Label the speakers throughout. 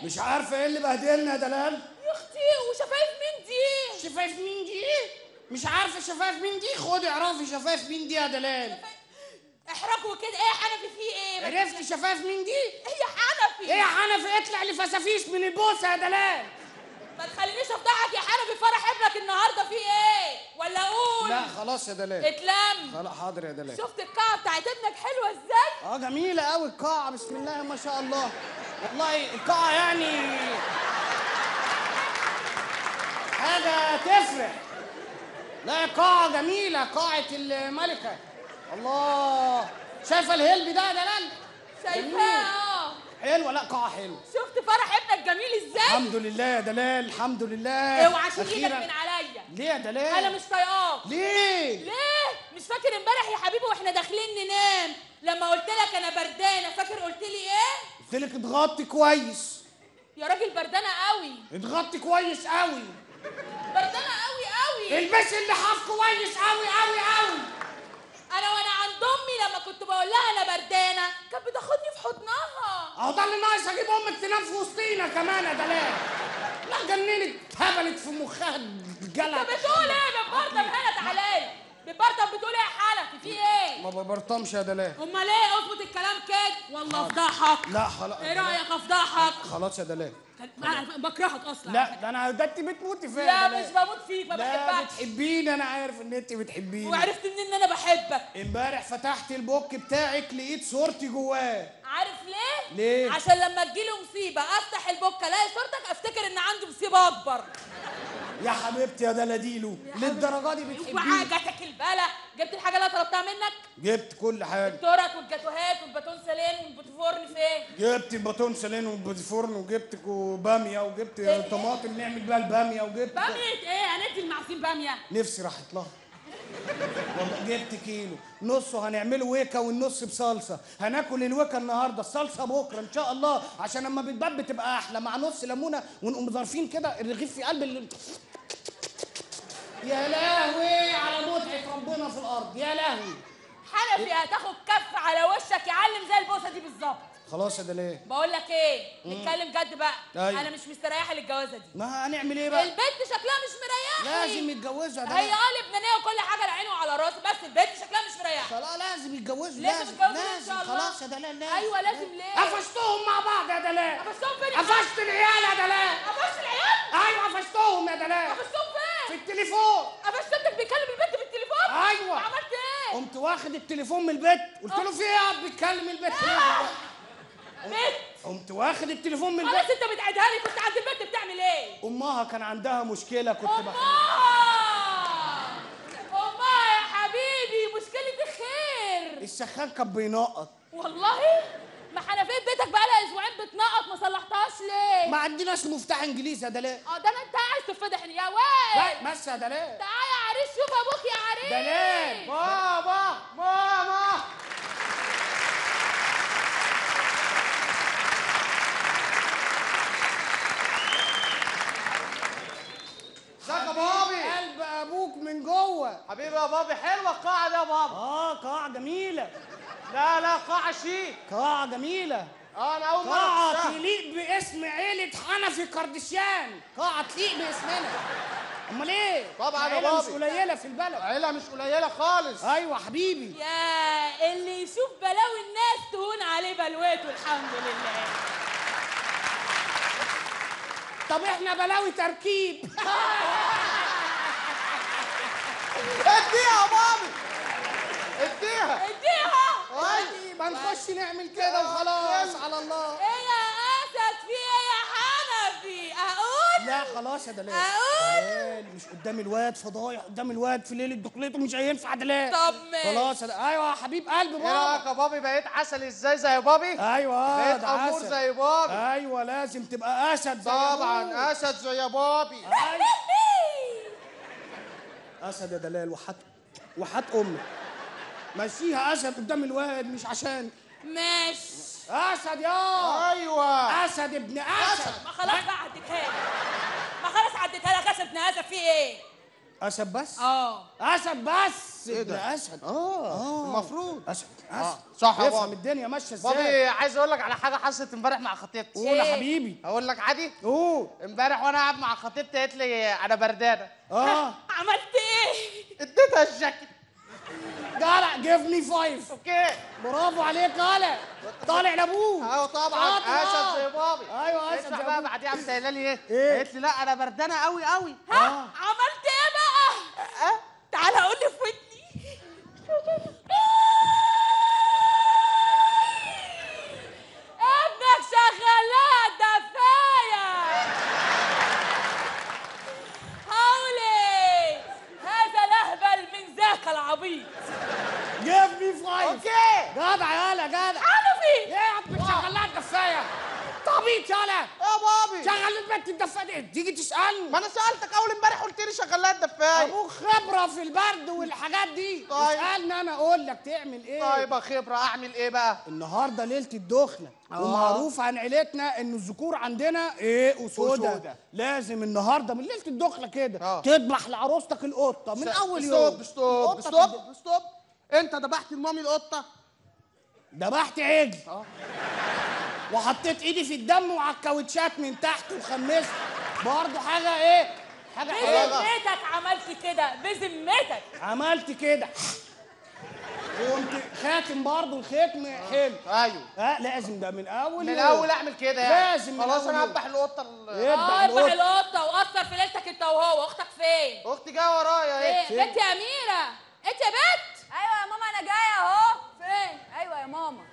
Speaker 1: مش عارفه ايه اللي بهدلنا يا دلال
Speaker 2: يا اختي وشفايف مين دي
Speaker 1: شفايف مين دي مش عارفه شفايف مين دي خدي اعرفي شفايف مين دي يا دلال
Speaker 2: احرجوا كده ايه يا حنفي في ايه ما
Speaker 1: عرفتي شفايف مين دي
Speaker 2: هي حنفي
Speaker 1: ايه يا حنفي اطلع لفسافيس من البوسه يا دلال
Speaker 2: ما تخلينيش افضحك يا حنفي فرح ابنك النهارده في ايه ولا اقول
Speaker 1: لا خلاص يا دلال
Speaker 2: اتلم
Speaker 1: خلاص حاضر يا دلال
Speaker 2: شفت القاعه بتاعت ابنك حلوه ازاي
Speaker 1: اه جميله قوي القاعه بسم الله ما شاء الله والله القاعه يعني حاجه تفرح لا قاعه جميله قاعه الملكه الله شايفه الهلب ده يا دلال
Speaker 2: شايفاه اه
Speaker 1: حلوه لا قاعه حلوه
Speaker 2: شفت فرح ابنك جميل ازاي
Speaker 1: الحمد لله يا دلال الحمد لله
Speaker 2: اوعى تشيل ايدك
Speaker 1: أخيراً.
Speaker 2: من عليا
Speaker 1: ليه يا دلال
Speaker 2: انا مش طايقاك
Speaker 1: ليه
Speaker 2: ليه مش فاكر امبارح يا حبيبي واحنا داخلين ننام لما قلت لك انا بردانه فاكر قلت لي ايه
Speaker 1: قلت لك اتغطي كويس
Speaker 2: يا راجل بردانه قوي
Speaker 1: اتغطي كويس قوي
Speaker 2: بردانه قوي قوي
Speaker 1: البسي اللحاف كويس قوي قوي قوي
Speaker 2: انا وانا عند امي لما كنت بقول لها انا بردانه كانت بتاخدني في حضنها
Speaker 1: اهو ده اللي ناقص اجيب امك تنام في وسطينا كمان يا دلال لا جننت هبلت في مخها الجلع
Speaker 2: انت بتقول ايه ببرطم هنا تعالى ببرطم بتقول ايه يا حنفي في ايه
Speaker 1: ما ببرطمش يا دلال
Speaker 2: امال ايه اظبط الكلام كده والله افضحك
Speaker 1: لا خلاص
Speaker 2: ايه رايك افضحك
Speaker 1: خلاص يا دلال
Speaker 2: انا بكرهك اصلا
Speaker 1: لا ده انا ده انت بتموتي فيا
Speaker 2: لا
Speaker 1: يا
Speaker 2: مش
Speaker 1: دلال.
Speaker 2: بموت فيك ما
Speaker 1: لا
Speaker 2: بحبكش
Speaker 1: بتحبيني انا عارف ان انت بتحبيني
Speaker 2: وعرفت منين ان انا بحبك
Speaker 1: امبارح فتحت البوك بتاعك لقيت صورتي جواه
Speaker 2: عارف ليه؟
Speaker 1: ليه؟
Speaker 2: عشان لما تجيلي مصيبة افتح البوك الاقي صورتك افتكر ان عندي مصيبة اكبر
Speaker 1: يا حبيبتي يا دلاديلو للدرجه دي بتحبيني
Speaker 2: وحاجتك البلا جبت الحاجة اللي انا طلبتها منك
Speaker 1: جبت كل حاجه
Speaker 2: التورت والجاتوهات والباتون سالين والبوتفورن فين؟
Speaker 1: جبت باتون سالين وبوتفورن وجبت كو- باميه وجبت
Speaker 2: إيه؟
Speaker 1: طماطم نعمل بيها الباميه وجبت
Speaker 2: بامية ايه؟ هندي المعصين بامية
Speaker 1: نفسي راحت لها والله جبت كيلو نصه هنعمله ويكا والنص بصلصه هناكل الويكا النهارده الصلصه بكره ان شاء الله عشان لما بتباب بتبقى احلى مع نص ليمونه ونقوم ظارفين كده الرغيف في قلب ال... يا لهوي على متعه ربنا في الارض يا لهوي
Speaker 2: حنفي هتاخد كف على وشك يعلم زي البوسة دي بالظبط
Speaker 1: خلاص يا دلال
Speaker 2: بقول لك ايه؟ نتكلم جد بقى
Speaker 1: أيوة.
Speaker 2: انا مش مستريحة للجوازة دي
Speaker 1: ما هنعمل ايه بقى
Speaker 2: البنت شكلها مش مريحة
Speaker 1: لازم يتجوزوا يا
Speaker 2: هي
Speaker 1: دلال
Speaker 2: اه لبنانيه وكل حاجه على عيني وعلى راسي بس البنت شكلها مش مريحه
Speaker 1: خلاص لازم يتجوزوا
Speaker 2: لازم
Speaker 1: لازم
Speaker 2: يتجوزوا إن
Speaker 1: لازم
Speaker 2: شاء الله.
Speaker 1: خلاص يا دلال لازم
Speaker 2: ايوه لازم ليه
Speaker 1: قفشتهم مع بعض يا دلال
Speaker 2: قفشتهم فين يا
Speaker 1: قفشت العيال يا دلال
Speaker 2: قفشت العيال
Speaker 1: ايوه قفشتهم يا دلال
Speaker 2: قفشتهم
Speaker 1: في
Speaker 2: فين
Speaker 1: التليفون
Speaker 2: قفشت ابنك بيكلم البنت بالتليفون
Speaker 1: أيوة.
Speaker 2: عملت ايه
Speaker 1: قمت واخد التليفون من البيت قلت له في ايه يا اب بيتكلم البيت
Speaker 2: بنت
Speaker 1: قمت واخد التليفون من
Speaker 2: خلاص
Speaker 1: البيت
Speaker 2: انت بتعيدها لي كنت عند البنت بتعمل ايه
Speaker 1: امها كان عندها مشكله كنت بح...
Speaker 2: امها امها يا حبيبي مشكله خير
Speaker 1: السخان كان بينقط
Speaker 2: والله ما حنفيه بيتك بقالها اسبوعين بتنقط ما صلحتهاش ليه
Speaker 1: ما عندناش مفتاح انجليزي يا دلال
Speaker 2: اه ده انا انت عايز تفضح يا واد
Speaker 1: لا، بس يا دلال
Speaker 2: تعالى يا عريس شوف ابوك يا عريس
Speaker 1: دلال بابا ماما
Speaker 3: ازيك يا بابي
Speaker 1: قلب ابوك من جوه
Speaker 3: حبيبي يا بابي حلوه القاعه دي يا بابا
Speaker 1: اه قاعه جميله
Speaker 3: لا لا قاعه شيك
Speaker 1: قاعه جميله
Speaker 3: اه انا اول مره
Speaker 1: قاعة
Speaker 3: أخشها.
Speaker 1: تليق باسم عيلة حنفي كردشيان قاعة تليق باسمنا امال ايه
Speaker 3: طبعاً يا
Speaker 1: عيلة مش
Speaker 3: بابي.
Speaker 1: قليلة في البلد
Speaker 3: عيله مش قليله خالص
Speaker 1: ايوه حبيبي
Speaker 2: يا اللي يشوف بلاوي الناس تهون عليه بلوته الحمد لله
Speaker 1: طب احنا بلاوي تركيب
Speaker 3: اديها يا بابي اديها
Speaker 2: اديها
Speaker 1: عادي ما نخش نعمل كده وخلاص على الله
Speaker 2: ايه يا اسد في ايه يا حنفي اقول
Speaker 1: لا خلاص يا دلال
Speaker 2: أقول؟
Speaker 1: دلال مش قدام الواد فضايح قدام الواد في ليلة دخلته مش هينفع دلال
Speaker 2: طب ماشي.
Speaker 1: خلاص يا دلال. ايوه يا حبيب قلب
Speaker 3: ايه رايك
Speaker 1: بابا
Speaker 3: يا بابي بقيت عسل ازاي زي بابي
Speaker 1: ايوه آه،
Speaker 3: بقيت
Speaker 1: ده
Speaker 3: امور
Speaker 1: عسل.
Speaker 3: زي بابي
Speaker 1: ايوه لازم تبقى اسد زي أبوك.
Speaker 3: طبعا اسد زي بابي
Speaker 1: أيوة. اسد يا دلال وحت وحت امك مشيها اسد قدام الواد مش عشان
Speaker 2: ماشي
Speaker 1: اسد يا
Speaker 3: ايوه
Speaker 1: اسد ابن اسد
Speaker 2: ما خلاص بقى عديتها لك ما خلاص عديتها لك اسد ابن اسد في ايه
Speaker 1: اسد بس
Speaker 2: اه
Speaker 1: اسد بس اسد ده اسد
Speaker 3: اه المفروض
Speaker 1: اسد
Speaker 3: آه،
Speaker 1: اسد
Speaker 3: صح يا
Speaker 1: افهم
Speaker 3: بابي.
Speaker 1: الدنيا ماشيه ازاي
Speaker 3: بابي عايز اقول لك على حاجه حصلت امبارح مع خطيبتي
Speaker 1: قول يا
Speaker 2: إيه؟
Speaker 1: حبيبي
Speaker 3: اقول لك عادي
Speaker 1: قول
Speaker 3: امبارح وانا قاعد مع خطيبتي قالت لي انا بردانه
Speaker 1: اه
Speaker 2: عملت ايه
Speaker 3: اديتها الجاكيت
Speaker 1: جدع جيف مي فايف
Speaker 3: اوكي
Speaker 1: برافو عليك يالا طالع لابوك
Speaker 3: ايوه طبعا
Speaker 1: شاطر، آه.
Speaker 3: اسد زي بابي
Speaker 1: ايوه اسد
Speaker 3: اسمع
Speaker 1: زي
Speaker 3: بقى
Speaker 1: أبوك.
Speaker 3: بعديها قامت قايله لي ايه؟
Speaker 1: إيه؟
Speaker 3: قالت لي لا انا بردانه قوي قوي
Speaker 2: ها عملت ايه بقى
Speaker 3: أه؟
Speaker 2: تعالى قول لي في ودني ابنك شغال لها دفايه حولي هذا الاهبل من ذاك العبيط
Speaker 1: جيف مي فايف
Speaker 3: اوكي
Speaker 1: جدع يالا جدع
Speaker 2: حنفي
Speaker 1: ايه يا عم شغال لها الدفايه طبيعي يالا
Speaker 3: يا بابي
Speaker 1: شغل البنت الدفايه دي تيجي تسالني
Speaker 3: ما انا سالتك اول امبارح قلت لي شغال لها الدفايه
Speaker 1: ابوك خبره في البرد والحاجات دي
Speaker 3: طيب.
Speaker 1: اسالني انا اقول لك تعمل ايه
Speaker 3: طيب يا خبره اعمل ايه بقى؟
Speaker 1: النهارده ليله الدخله
Speaker 3: آه.
Speaker 1: ومعروف عن عيلتنا ان الذكور عندنا ايه اسوده
Speaker 3: أسودة.
Speaker 1: لازم النهارده من ليله الدخله كده
Speaker 3: آه.
Speaker 1: تذبح لعروستك القطه من اول
Speaker 3: ستوب
Speaker 1: يوم
Speaker 3: ستوب
Speaker 1: القطة
Speaker 3: ستوب
Speaker 1: تذبح.
Speaker 3: ستوب انت ذبحت لمامي القطه
Speaker 1: ذبحت عجل وحطيت ايدي في الدم وعلى الكاوتشات من تحت وخمست برضه حاجه ايه حاجه حلوه
Speaker 2: بذمتك عملت كده بذمتك
Speaker 1: عملت كده وقمت خاتم برضه الختم حلو
Speaker 3: ايوه
Speaker 1: اه لازم ده من اول
Speaker 3: من
Speaker 1: يوم.
Speaker 3: الاول اعمل كده يعني
Speaker 1: لازم من
Speaker 3: خلاص
Speaker 1: أول
Speaker 3: انا
Speaker 1: يوم.
Speaker 3: اذبح القطه ال-
Speaker 1: اذبح
Speaker 2: اه اذبح
Speaker 1: القطة.
Speaker 2: القطه واثر في ليلتك انت وهو اختك فين؟
Speaker 3: اختي جايه ورايا ايه
Speaker 2: فين؟ بنت يا اميره انت يا بنت
Speaker 4: ايوه يا ماما انا جايه اهو
Speaker 2: فين؟
Speaker 4: ايوه يا ماما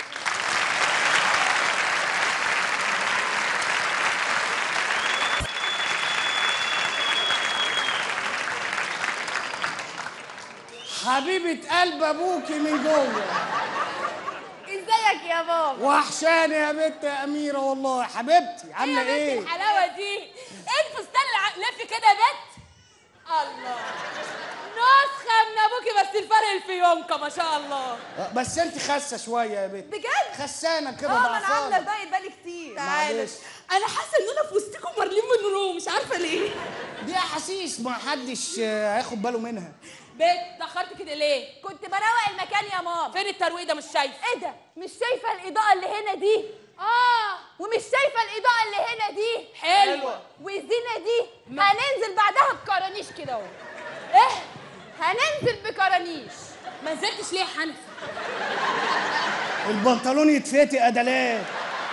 Speaker 1: حبيبه قلب ابوكي من جوه
Speaker 4: ازيك يا بابا
Speaker 1: وحشاني يا بنت يا اميره والله حبيبتي عامله
Speaker 2: ايه يا
Speaker 1: ايه
Speaker 2: بنت الحلاوه دي؟ ايه الفستان الع... لف كده يا بنت؟ الله نسخه من ابوكي بس الفرق الفيونكه ما شاء الله
Speaker 1: آه، بس انت خاسه شويه يا بنت
Speaker 4: بجد
Speaker 1: خسانه كده
Speaker 4: اه ما انا عامله
Speaker 1: ضعفانه
Speaker 4: دايت بقالي كتير
Speaker 2: تعالى
Speaker 1: معلش.
Speaker 2: انا حاسه ان انا في وسطكم مارلين مونرو مش عارفه ليه
Speaker 1: دي احاسيس ما حدش آه، هياخد باله منها
Speaker 2: بنت اتاخرت كده ليه؟
Speaker 4: كنت بروق المكان يا ماما
Speaker 2: فين الترويق ده مش شايف؟
Speaker 4: ايه ده مش شايفه الاضاءه اللي هنا دي
Speaker 2: اه
Speaker 4: ومش شايفه الاضاءه اللي هنا دي
Speaker 2: حلوه
Speaker 4: والزينه دي هننزل بعدها بكرانيش كده اهو ايه هننزل بكرانيش
Speaker 2: ما نزلتش ليه يا حنفي؟
Speaker 1: البنطلون يتفتي ادلات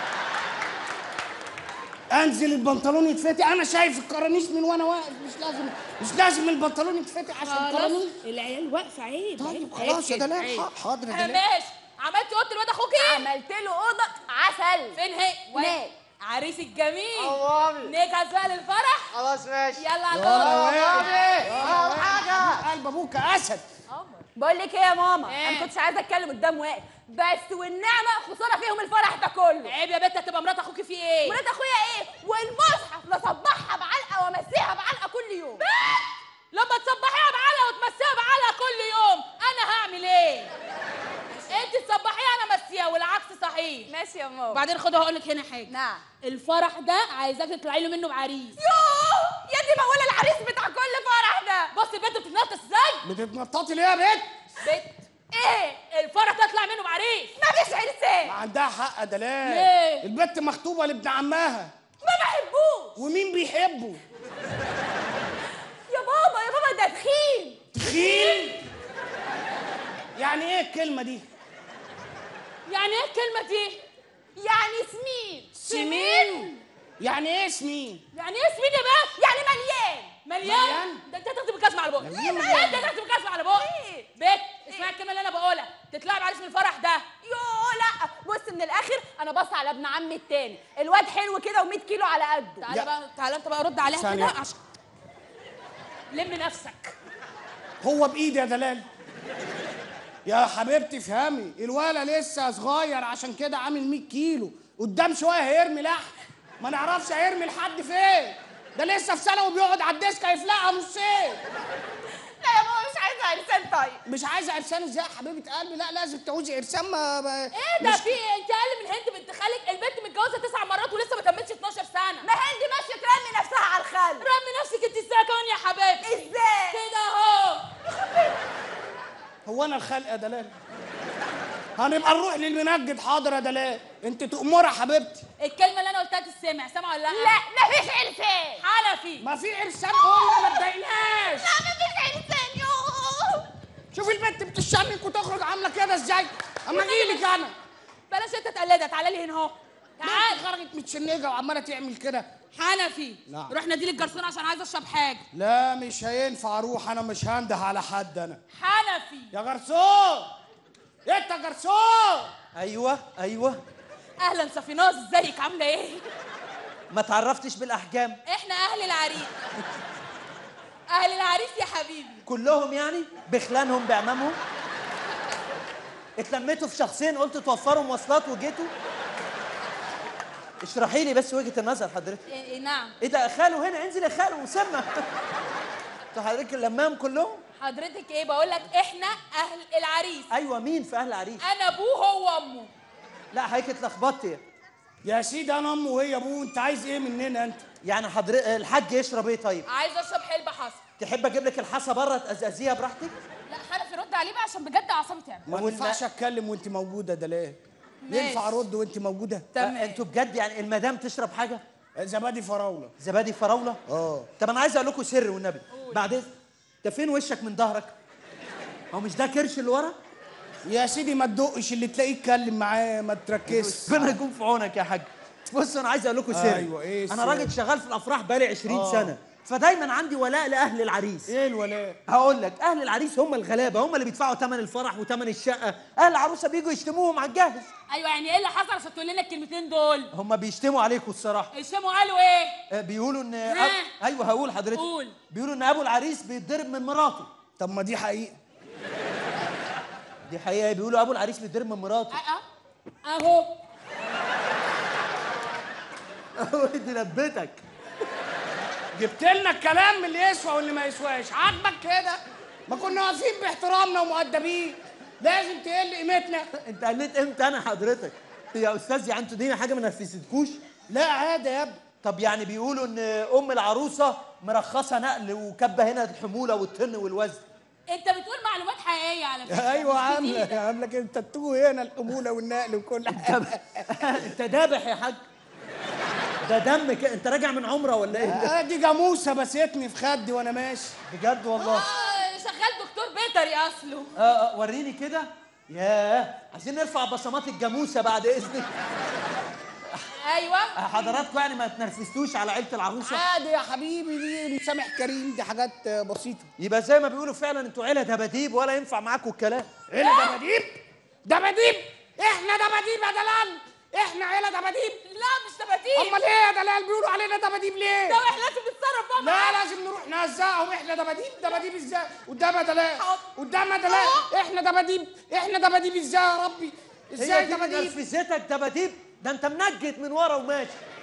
Speaker 1: انزل البنطلون يتفتي انا شايف الكرانيش من وانا واقف مش لازم مش لازم البنطلون يتفتي عشان الكرانيش
Speaker 2: العيال واقفه عيب
Speaker 1: طيب خلاص يا دلال ح- حاضر يا دلال
Speaker 2: ماشي عملتي اوضه الواد اخوكي
Speaker 4: عملت له اوضه عسل
Speaker 2: فين هي؟
Speaker 4: هناك.
Speaker 2: عريس الجميل
Speaker 3: اه بابي
Speaker 2: نجهز بقى للفرح
Speaker 3: خلاص ماشي
Speaker 2: يلا على
Speaker 1: يلا
Speaker 2: الأوضة.
Speaker 1: واقف.
Speaker 3: اول حاجه
Speaker 1: قلب ابوك اسد
Speaker 4: بقول لك ايه يا ماما
Speaker 2: إيه؟
Speaker 4: انا ما كنتش عايزه اتكلم قدام واقف بس والنعمه خساره فيهم الفرح ده كله
Speaker 2: عيب يا بنت هتبقى مرات اخوكي في ايه؟
Speaker 4: مرات اخويا ايه والمصحف لصبحها بعلقه وامسيها بعلقه كل يوم
Speaker 2: لما تصبحيها بعلقه وتمسيها بعلقه كل يوم انا هعمل ايه؟ انت تصبحيها انا امسيها والعكس صحيح
Speaker 4: ماشي يا ماما
Speaker 2: وبعدين خدي هقول لك هنا حاجه
Speaker 4: نعم
Speaker 2: الفرح ده عايزاك تطلعي له منه بعريس
Speaker 4: يوه يا دي مولا العريس بتاع كل فرح ده
Speaker 2: بص البنت بتتنطط ازاي؟
Speaker 1: بتتنططي ليه يا بنت
Speaker 2: بنت ايه؟ الفرح ده يطلع منه بعريس
Speaker 4: ما فيش عرسان
Speaker 1: ما عندها حق يا دلال
Speaker 2: ليه؟
Speaker 1: البنت مخطوبه لابن عمها
Speaker 4: ما بحبوش
Speaker 1: ومين بيحبه
Speaker 4: يا بابا يا بابا ده تخين
Speaker 1: تخين يعني ايه الكلمه دي
Speaker 2: يعني ايه الكلمه دي؟
Speaker 4: يعني سمين
Speaker 1: سمين يعني ايه سمين
Speaker 2: يعني ايه اسمين يا بنت؟
Speaker 4: يعني مليان
Speaker 2: مليان
Speaker 1: مليان؟
Speaker 2: ده انت تكتب الكاسمه على بقك
Speaker 1: مليان
Speaker 2: انت
Speaker 1: مليان.
Speaker 2: تكتب الكاسمه على بقك
Speaker 4: إيه؟
Speaker 2: بيت اسمعي الكلمه اللي انا بقولها تطلعي بعريس من الفرح ده
Speaker 4: يوه لا بص من الاخر انا بص على ابن عمي التاني الواد حلو كده و100 كيلو على قده
Speaker 2: تعالى
Speaker 1: يا-
Speaker 2: بقى تعالى انت بقى رد عليها
Speaker 1: ثانية.
Speaker 2: كده عشان لم نفسك
Speaker 1: هو بايدي يا دلال يا حبيبتي افهمي الولا لسه صغير عشان كده عامل 100 كيلو قدام شويه هيرمي لحم ما نعرفش هيرمي لحد فين ده لسه في سنه وبيقعد على الديسك هيفلقها نصين
Speaker 4: لا يا ماما مش عايزه عرسان طيب
Speaker 1: مش عايزه عرسان ازاي يا حبيبه قلبي لا لازم تعوزي عرسان ما, ما
Speaker 2: ايه ده
Speaker 1: مش-
Speaker 2: في ايه انت اقل من هند بنت خالك البنت متجوزه تسع مرات ولسه ما تمتش 12 سنه
Speaker 4: ما هندي ماشيه ترمي نفسها على الخل
Speaker 2: رمي نفسك انت ازاي كمان يا حبيبتي
Speaker 4: ازاي
Speaker 2: كده اهو
Speaker 1: الخلق يا دلال هنبقى نروح للمنجد حاضر يا دلال انت تأمرها يا حبيبتي
Speaker 2: الكلمه اللي انا قلتها تسمع سامعه ولا لا
Speaker 4: لا مفيش عرسان
Speaker 2: حنفي
Speaker 1: ما في عرسان قلنا ما تضايقناش
Speaker 4: لا مفيش عرسان يوه
Speaker 1: شوفي البنت بتشنك وتخرج عامله كده ازاي اما اجيلك انا
Speaker 2: بلاش انت تقلدها تعالى لي هنا اهو
Speaker 1: تعال
Speaker 2: تعال
Speaker 1: خرجت متشنجه وعماله تعمل كده
Speaker 2: حنفي
Speaker 1: نعم.
Speaker 2: روح نادي لي الجرسون عشان عايز اشرب حاجه
Speaker 1: لا مش هينفع اروح انا مش هنده على حد انا
Speaker 2: حنفي
Speaker 1: يا جرسون انت يا جرسون
Speaker 5: ايوه ايوه
Speaker 2: اهلا صفيناز ازيك عامله ايه
Speaker 5: ما تعرفتش بالاحجام
Speaker 2: احنا اهل العريس اهل العريس يا حبيبي
Speaker 5: كلهم يعني بخلانهم بعمامهم اتلميتوا في شخصين قلت توفروا مواصلات وجيتوا اشرحي لي بس وجهه النظر حضرتك
Speaker 2: إيه إيه نعم
Speaker 5: ايه ده خاله هنا انزل يا خاله وسمى انتوا حضرتك لمام كلهم
Speaker 2: حضرتك ايه بقول لك احنا اهل العريس
Speaker 5: ايوه مين في اهل عريس
Speaker 2: انا ابوه هو امه
Speaker 5: لا حضرتك اتلخبطتي
Speaker 1: يا سيدي انا امه وهي ابوه انت عايز ايه مننا انت
Speaker 5: يعني حضرتك الحاج يشرب ايه طيب
Speaker 2: عايز اشرب حلبة حصى
Speaker 5: تحب اجيب لك الحصى بره تأزأزيها براحتك
Speaker 2: لا حنفي رد عليه بقى عشان بجد اعصابي تعب
Speaker 1: ما
Speaker 5: وال-
Speaker 1: ينفعش اتكلم وانت موجوده ده ليه
Speaker 2: ماشي.
Speaker 1: ينفع ارد وانت موجوده
Speaker 2: تمام.
Speaker 5: أه، انتوا بجد يعني المدام تشرب حاجه
Speaker 1: زبادي فراوله
Speaker 5: زبادي فراوله
Speaker 1: اه
Speaker 5: طب انا عايز اقول لكم سر والنبي بعد اذن انت فين وشك من ظهرك هو مش ده كرش اللي ورا
Speaker 1: يا سيدي ما تدقش اللي تلاقيه اتكلم معاه ما تركزش
Speaker 5: ربنا يكون في عونك يا حاج بص انا عايز اقول لكم سر
Speaker 1: أيوة، إيه
Speaker 5: انا
Speaker 1: السر؟
Speaker 5: راجل شغال في الافراح بقالي 20
Speaker 1: آه.
Speaker 5: سنه فدايما عندي ولاء لاهل العريس
Speaker 1: ايه الولاء
Speaker 5: هقول لك اهل العريس هم الغلابه هم اللي بيدفعوا ثمن الفرح وثمن الشقه اهل العروسه بيجوا يشتموهم على الجاهز
Speaker 2: ايوه يعني ايه اللي حصل عشان تقول لنا الكلمتين دول
Speaker 5: هم بيشتموا عليكم الصراحه
Speaker 2: الشموا قالوا ايه
Speaker 5: آه، بيقولوا ان
Speaker 2: ها؟
Speaker 5: أب... ايوه هقول حضرتك
Speaker 2: قول.
Speaker 5: بيقولوا ان ابو العريس بيتضرب من مراته
Speaker 1: طب ما دي حقيقه
Speaker 5: دي حقيقه بيقولوا ابو العريس بيتضرب من مراته
Speaker 2: اه اهو
Speaker 5: دي لبتك
Speaker 1: جبت لنا الكلام اللي يسوى واللي ما يسواش عاجبك كده ما كنا واقفين باحترامنا ومؤدبين لازم تقل قيمتنا
Speaker 5: انت قلت امتى انا حضرتك يا استاذ يعني انتوا دي حاجه ما نرفزتكوش
Speaker 1: لا عادي يا ابني
Speaker 5: طب يعني بيقولوا ان ام العروسه مرخصه نقل وكبه هنا الحموله والطن والوزن
Speaker 2: انت بتقول معلومات حقيقيه على فكره
Speaker 1: ايوه
Speaker 2: مش
Speaker 1: عامله
Speaker 2: جديدة.
Speaker 1: عامله كده انت التوه هنا الحموله والنقل وكل حاجه
Speaker 5: انت دابح يا حاج ده دم كده انت راجع من عمره ولا ايه
Speaker 1: آه، دي جاموسه بستني في خدي وانا ماشي
Speaker 5: بجد والله
Speaker 2: اه شغال دكتور بيطري اصله
Speaker 5: اه اه وريني كده ياه عايزين نرفع بصمات الجاموسه بعد اذنك
Speaker 2: ايوه
Speaker 5: حضراتكم يعني ما تنرفزتوش على عيله العروسه
Speaker 1: عادي يا حبيبي دي مسامح كريم دي حاجات آه، بسيطه
Speaker 5: يبقى زي ما بيقولوا فعلا انتوا عيله دباديب ولا ينفع معاكم الكلام
Speaker 1: عيله دباديب دباديب احنا دباديب يا دلال احنا عيله دباديب
Speaker 2: لا مش تباتيب
Speaker 1: امال ايه يا دلال بيقولوا علينا دباديب ليه
Speaker 2: ده احنا لازم نتصرف بقى
Speaker 1: لا
Speaker 2: معاه.
Speaker 1: لازم نروح نهزقهم احنا دباديب دباديب ازاي قدام يا دلال
Speaker 2: حاضر.
Speaker 1: قدام يا دلال احنا دباديب احنا دباديب ازاي يا ربي ازاي
Speaker 5: هي دي
Speaker 1: دباديب
Speaker 5: نرفزتك دباديب ده انت منجد من ورا وماشي